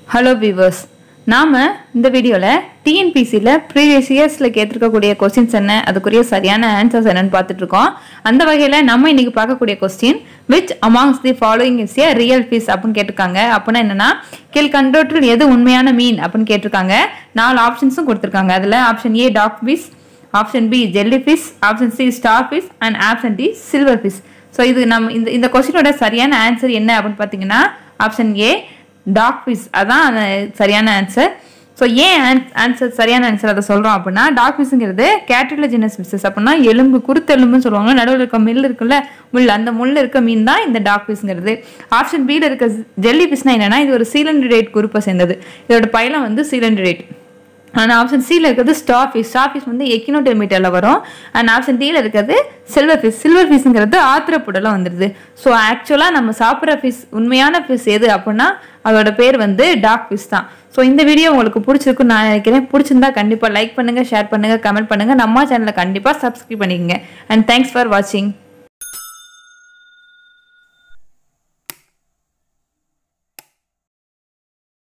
hello viewers நாம் இந்த வீடியோவில் டிஎன்பிசியில் ப்ரீவியஸ் இயர்ஸில் கேட்டிருக்கக்கூடிய கொஸ்டின்ஸ் என்ன அதுக்குரிய சரியான ஆன்சர்ஸ் என்னன்னு பார்த்துட்டு இருக்கோம் அந்த வகையில் நம்ம இன்னைக்கு பார்க்கக்கூடிய question which amongst the following is a real fish அப்படின்னு கேட்டிருக்காங்க அப்படின்னா என்னன்னா கீழ்கண்டோற்றில் எது உண்மையான மீன் அப்படின்னு கேட்டிருக்காங்க நாலு ஆப்ஷன்ஸும் கொடுத்துருக்காங்க அதில் option A dog fish option B jelly fish option C star fish and option D silver fish so இது நம்ம இந்த இந்த கொஸ்டினோட சரியான ஆன்சர் என்ன அப்படின்னு பார்த்தீங்கன்னா ஆப்ஷன் ஏ டாக் ஃபிஷ் அதான் அந்த சரியான ஆன்சர் ஸோ ஏன் ஆன்சர் சரியான ஆன்சர் அதை சொல்கிறோம் அப்படின்னா டாக் ஃபிஷ்ங்கிறது கேட்ரிலஜினஸ் ஃபிஷஸ் அப்படின்னா எலும்பு குருத்தெலும்புன்னு சொல்லுவாங்க நடுவில் இருக்க மில் இருக்குல்ல முள் அந்த முள் இருக்க மீன் தான் இந்த டாக் ஃபிஷ்ங்கிறது ஆப்ஷன் பியில் இருக்க ஜெல்லி ஃபிஷ்னா என்னன்னா இது ஒரு சீலண்ட்ரேட் குரூப்பை சேர்ந்தது இதோட பைலம் வந்து சீலண்ட்ரேட் அண்ட் ஆப்ஷன் சியில் இருக்கிறது ஸ்டார் ஃபிஷ் ஸ்டார் ஃபிஷ் வந்து எக்கினோடெர்மீட்டரில் வரும் அண்ட் ஆப்ஷன் டியில் இருக்கிறது சில்வர் ஃபிஷ் சில்வர் ஃபிஷ்ங்கிறது ஆத்திரப்புடலாம் வந்துடுது ஸோ ஆக்சுவலாக நம்ம சாப்பிட்ற ஃபிஷ் உண்மையான ஃபிஷ் எது அப்படின்னா அதோட பேர் வந்து டாக் ஃபிஷ் தான் ஸோ இந்த வீடியோ உங்களுக்கு பிடிச்சிருக்குன்னு நான் நினைக்கிறேன் பிடிச்சிருந்தா கண்டிப்பாக லைக் பண்ணுங்கள் ஷேர் பண்ணுங்கள் கமெண்ட் பண்ணுங்கள் நம்ம சேனலை கண்டிப்பாக சப்ஸ்கிரைப் பண்ணிக்கங்க அண்ட் தேங்க்ஸ் ஃபார் வாட்சிங்